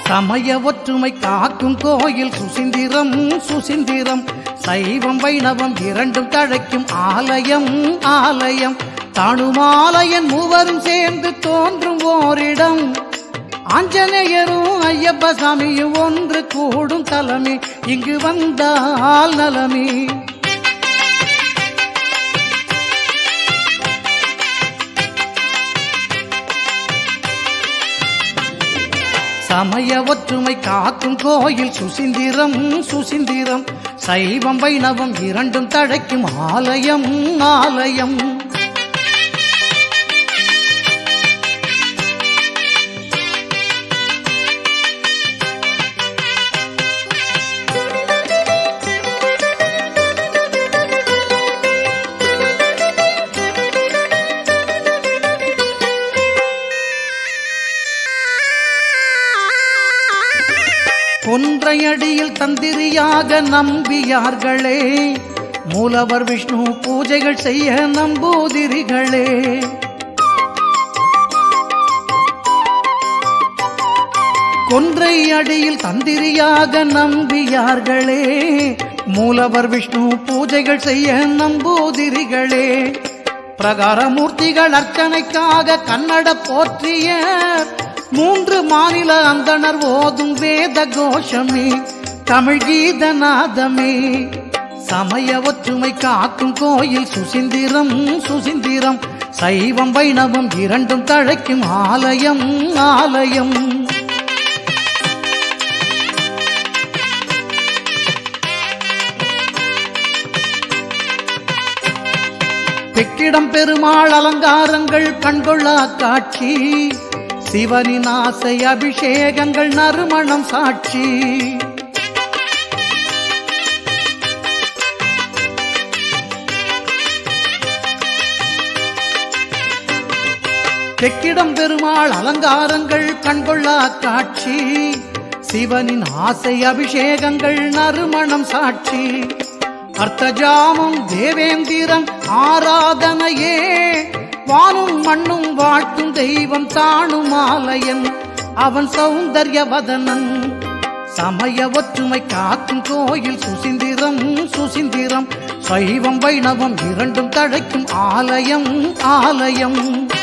சமய ஒற்றுமை காக்கும் கோயில் சுசிந்திரம் சுசிந்திரம் சைவம் வைணவம் இரண்டும் தழைக்கும் ஆலயம் ஆலயம் தானுமாலயன் மூவரும் சேர்ந்து தோன்றும் ஓரிடம் ஆஞ்சநேயரும் ஐயப்ப சாமியும் ஒன்று கூடும் தலைமை இங்கு வந்தால் நலமே சமய ஒற்றுமை காக்கும் கோயில் சுசிந்திரம் சுசிந்திரம் சைவம் வைணவம் இரண்டும் தழைக்கும் ஆலயம் ஆலயம் கொன்றையடியில் தந்திரியாக நம்பியார்களே மூலவர் விஷ்ணு பூஜைகள் செய்ய நம்பூதிரிகளே கொன்றை அடியில் தந்திரியாக நம்பியார்களே மூலவர் விஷ்ணு பூஜைகள் செய்ய நம்பூதிரிகளே பிரகாரமூர்த்திகள் அர்ச்சனைக்காக கன்னட போற்றிய மூன்று மாநில அந்தணர் ஓதும் வேத கோஷமே தமிழ் கீதநாதமே சமய ஒற்றுமை காக்கும் கோயில் சுசிந்திரம் சுசிந்திரம் சைவம் வைணவம் இரண்டும் தழைக்கும் ஆலயம் ஆலயம் தெக்கிடம் பெருமாள் அலங்காரங்கள் கண்கொள்ளா காட்சி சிவனின் ஆசை அபிஷேகங்கள் நறுமணம் சாட்சி தெக்கிடம் பெருமாள் அலங்காரங்கள் கண்கொள்ளா காட்சி சிவனின் ஆசை அபிஷேகங்கள் நறுமணம் சாட்சி அர்த்தஜாமம் தேவேந்திரம் ஆராதனையே வானும் மண்ணும் வாழ்த்தும் தெய்வம் தானும் ஆலயன் அவன் சௌந்தர்யவதனன் சமய ஒற்றுமை காக்கும் கோயில் சுசிந்திரம் சுசிந்திரம் சைவம் வைணவம் இரண்டும் தழைக்கும் ஆலயம் ஆலயம்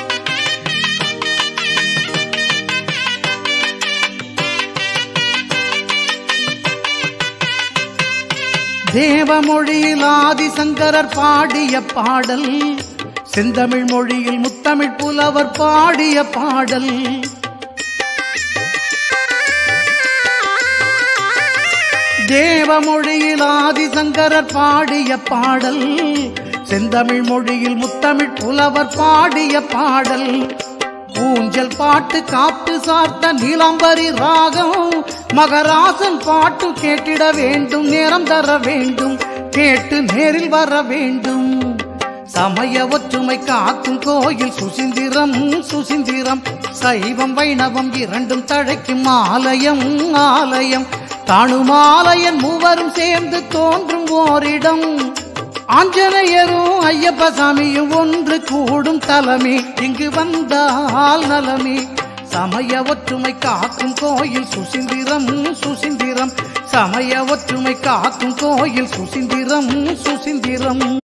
தேவமொழியில் ஆதிசங்கரர் பாடிய பாடல் செந்தமிழ் மொழியில் முத்தமிழ் புலவர் பாடிய பாடல் தேவமொழியில் ஆதிசங்கரர் பாடிய பாடல் செந்தமிழ் மொழியில் முத்தமிழ் புலவர் பாடிய பாடல் ஊஞ்சல் பாட்டு காப்பு சார்த்த நீலாம்பரி ராகம் மகராசன் பாட்டு கேட்டிட வேண்டும் நேரம் தர வேண்டும் கேட்டு நேரில் வர வேண்டும் சமய ஒற்றுமை காக்கும் கோயில் சுசிந்திரம் சுசிந்திரம் சைவம் வைணவம் இரண்டும் தழைக்கும் ஆலயம் ஆலயம் தானுமாலயன் மூவரும் சேர்ந்து தோன்றும் ஓரிடம் ஆஞ்சநேயரும் ஐயப்ப சாமியும் ஒன்று கூடும் தலைமை இங்கு வந்தால் நலமே சமய ஒற்றுமை காக்கும் கோயில் சுசிந்திரம் சுசிந்திரம் சமய ஒற்றுமை காக்கும் கோயில் சுசிந்திரம் சுசிந்திரம்